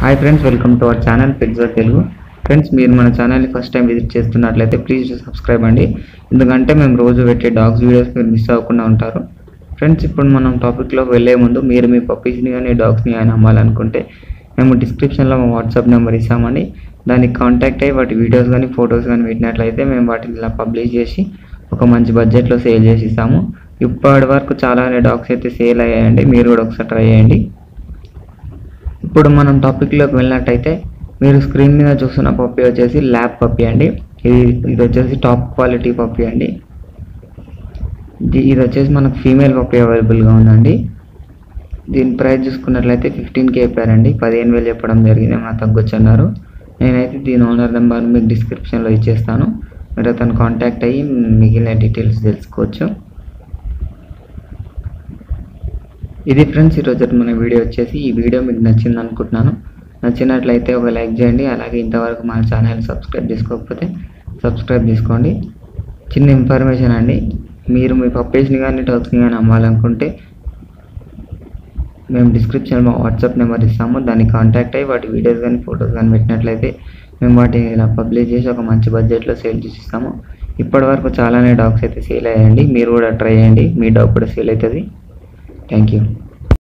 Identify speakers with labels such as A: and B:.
A: hi friends welcome to our channel pizza Telugu friends మీరు మన ఛానల్ని ఫస్ట్ టైం విజిట్ చేస్తున్నట్లయితే ప్లీజ్ సబ్స్క్రైబ్ అండి ఎందుకంటే మేము రోజు పెట్టే డాగ్స్ వీడియోస్ మీరు మిస్ అవ్వకుండా ఉంటారు ఫ్రెండ్స్ ఇప్పుడు మనం టాపిక్లోకి వెళ్ళే ముందు మీరు మీ పప్పీస్ని కానీ డాగ్స్ని కానీ అమ్మాలనుకుంటే మేము డిస్క్రిప్షన్లో మా వాట్సాప్ నెంబర్ ఇస్తామండి దానికి కాంటాక్ట్ అయ్యి వాటి వీడియోస్ కానీ ఫొటోస్ కానీ పెట్టినట్లయితే మేము వాటిని ఇలా పబ్లిష్ చేసి ఒక మంచి బడ్జెట్లో సేల్ చేసి ఇస్తాము ఇప్పటి వరకు చాలానే డాగ్స్ అయితే సేల్ అయ్యాయండి మీరు కూడా ఒకసారి ట్రై చేయండి ఇప్పుడు మనం టాపిక్లోకి వెళ్ళినట్టయితే మీరు స్క్రీన్ మీద చూస్తున్న పప్పి వచ్చేసి ల్యాబ్ పప్పి అండి ఇది ఇది వచ్చేసి టాప్ క్వాలిటీ పప్పి అండి ఇది ఇది వచ్చేసి మనకు ఫీమేల్ పప్పి అవైలబుల్గా ఉందండి దీని ప్రైస్ చూసుకున్నట్లయితే ఫిఫ్టీన్ కే చెప్పారండి పదిహేను వేలు చెప్పడం జరిగింది మా తగ్గొచ్చు అన్నారు నేనైతే దీని ఓనర్ నెంబర్ మీకు డిస్క్రిప్షన్లో ఇచ్చేస్తాను మీరు అతను కాంటాక్ట్ అయ్యి మిగిలిన డీటెయిల్స్ తెలుసుకోవచ్చు ఇది ఫ్రెండ్స్ ఈరోజు మన వీడియో వచ్చేసి ఈ వీడియో మీకు నచ్చింది అనుకుంటున్నాను నచ్చినట్లయితే ఒక లైక్ చేయండి అలాగే ఇంతవరకు మన ఛానల్ సబ్స్క్రైబ్ చేసుకోకపోతే సబ్స్క్రైబ్ చేసుకోండి చిన్న ఇన్ఫర్మేషన్ అండి మీరు మీ పప్పేస్ని కానీ డాగ్స్ని కానీ అమ్మాలనుకుంటే మేము డిస్క్రిప్షన్లో వాట్సాప్ నెంబర్ ఇస్తాము దాన్ని కాంటాక్ట్ అయ్యి వాటి వీడియోస్ కానీ ఫొటోస్ కానీ పెట్టినట్లయితే మేము వాటిని ఇలా పబ్లిష్ చేసి ఒక మంచి బడ్జెట్లో సేల్ చేసి ఇస్తాము ఇప్పటి వరకు చాలానే డాగ్స్ అయితే సేల్ అయ్యాయండి మీరు కూడా ట్రై చేయండి మీ డాగ్ కూడా సేల్ అవుతుంది థ్యాంక్ యూ